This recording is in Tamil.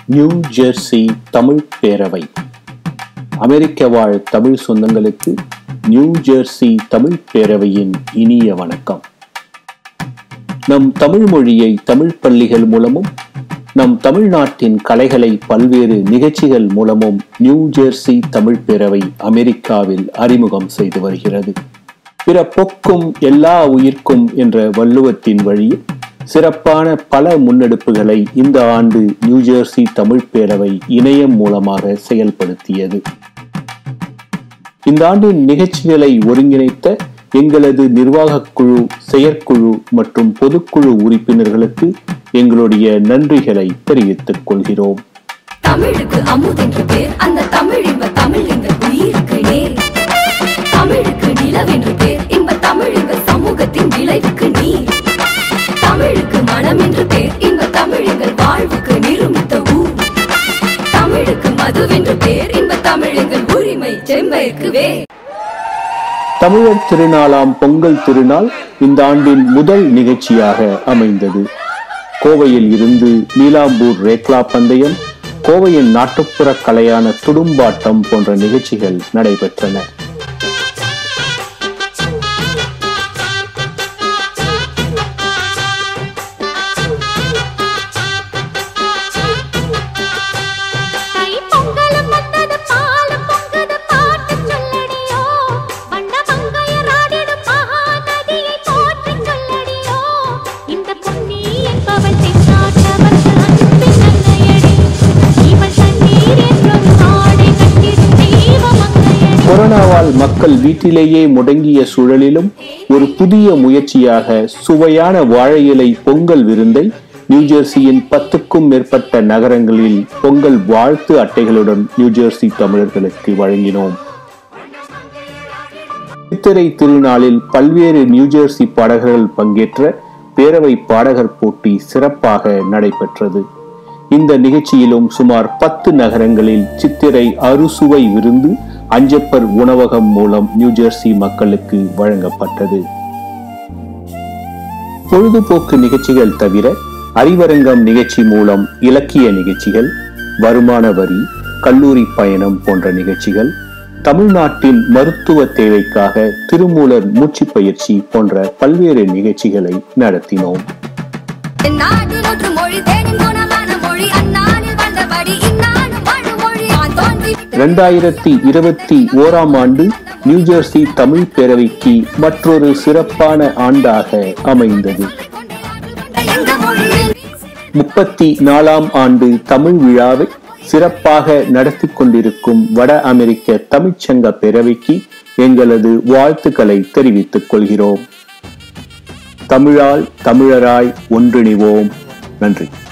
நியூ ஜெர்சி தமிழ் பேரவை அமெரிக்க வாழ் தமிழ் சொந்தங்களுக்கு நியூ ஜெர்சி தமிழ் பேரவையின் இனிய வணக்கம் நம் தமிழ் மொழியை தமிழ் பள்ளிகள் மூலமும் நம் தமிழ்நாட்டின் கலைகளை பல்வேறு நிகழ்ச்சிகள் மூலமும் நியூ ஜெர்சி தமிழ் பேரவை அமெரிக்காவில் அறிமுகம் செய்து வருகிறது பிற பொக்கும் எல்லா உயிர்க்கும் என்ற வள்ளுவத்தின் வழியில் சிறப்பான பல முன்னெடுப்புகளை இந்த ஆண்டு நியூஜெர்சி தமிழ் பேரவை இணையம் மூலமாக செயல்படுத்தியது இந்த ஆண்டின் நிகழ்ச்சிகளை ஒருங்கிணைத்த எங்களது நிர்வாகக் குழு செயற்குழு மற்றும் பொதுக்குழு உறுப்பினர்களுக்கு எங்களுடைய நன்றிகளை தெரிவித்துக் கொள்கிறோம் தமிழுக்கு அமுதென்று பேர் அந்த தமிழ் இன்ப தமிழ் எங்கள் உயிருக்கு நேர் தமிழுக்கு நிலவென்று பேர் இன்ப தமிழ் எங்கள் சமூகத்தின் விளைவுக்கு நீர் தமிழுக்கு மனம் என்று பேர் இன்ப தமிழ் எங்கள் வாழ்வுக்கு நிருமித்த ஊர் தமிழுக்கு மதுவென்று பேர் இன்ப தமிழ் எங்கள் உரிமை செம்பயிற்கு வேர் தமிழர் திருநாளாம் பொங்கல் திருநாள் இந்த ஆண்டின் முதல் நிகழ்ச்சியாக அமைந்தது கோவையில் இருந்து நீலாம்பூர் ரேக்லா பந்தயம் கோவையின் நாட்டுப்புற கலையான துடும்பாட்டம் போன்ற நிகழ்ச்சிகள் நடைபெற்றன தை பொங்கலும் வந்தது பாலும் பொங்குது பாட்டு சொல்லடியோ வண்ண மங்கையராடிடும் மகாநதியை போற்றி சொல்லடியோ இந்த பொன்னி என்பவள் தென்னாட்டவர்க்கு அன்பின் நங்கையடி இவள் தண்ணீர் என்றும் நாடை கட்டிடும் தெய்வ மங்கையடி கொரோனாவால் மக்கள் வீட்டிலேயே முடங்கிய சூழலிலும் ஒரு புதிய முயற்சியாக சுவையான வாழை இலை பொங்கல் விருந்தை நியூஜெர்சியின் பத்துக்கும் மேற்பட்ட நகரங்களில் பொங்கல் வாழ்த்து அட்டைகளுடன் நியூஜெர்சி தமிழர்களுக்கு வழங்கினோம் சித்திரை திருநாளில் பல்வேறு நியூஜெர்சி பாடகர்கள் பங்கேற்ற பேரவை பாடகர் போட்டி சிறப்பாக நடைபெற்றது இந்த நிகழ்ச்சியிலும் சுமார் பத்து நகரங்களில் சித்திரை அறுசுவை விருந்து அஞ்சப்பர் உணவகம் மூலம் நியூஜெர்சி மக்களுக்கு வழங்கப்பட்டது பொழுதுபோக்கு நிகழ்ச்சிகள் தவிர அறிவரங்கம் நிகழ்ச்சி மூலம் இலக்கிய நிகழ்ச்சிகள் வருமான வரி கல்லூரி பயணம் போன்ற நிகழ்ச்சிகள் தமிழ்நாட்டின் மருத்துவ தேவைக்காக திருமூலர் மூச்சு பயிற்சி போன்ற பல்வேறு நிகழ்ச்சிகளை நடத்தினோம் நாடு நூற்று மொழி தேனின் குணமான மொழி அந்நாளில் வந்தபடி இந்நாளும் வாழும் மொழி நான் தோன்றி இரண்டாயிரத்தி இருபத்தி ஓராம் ஆண்டு நியூஜெர்சி தமிழ் பேரவைக்கு மற்றொரு சிறப்பான ஆண்டாக அமைந்தது எங்க மொழியில் முப்பத்தி நாலாம் ஆண்டு தமிழ் விழாவை சிறப்பாக நடத்தி கொண்டிருக்கும் வட அமெரிக்க தமிழ்ச்சங்க பேரவைக்கு எங்களது வாழ்த்துக்களை தெரிவித்துக் கொள்கிறோம் தமிழால் தமிழராய் ஒன்றிணைவோம் நன்றி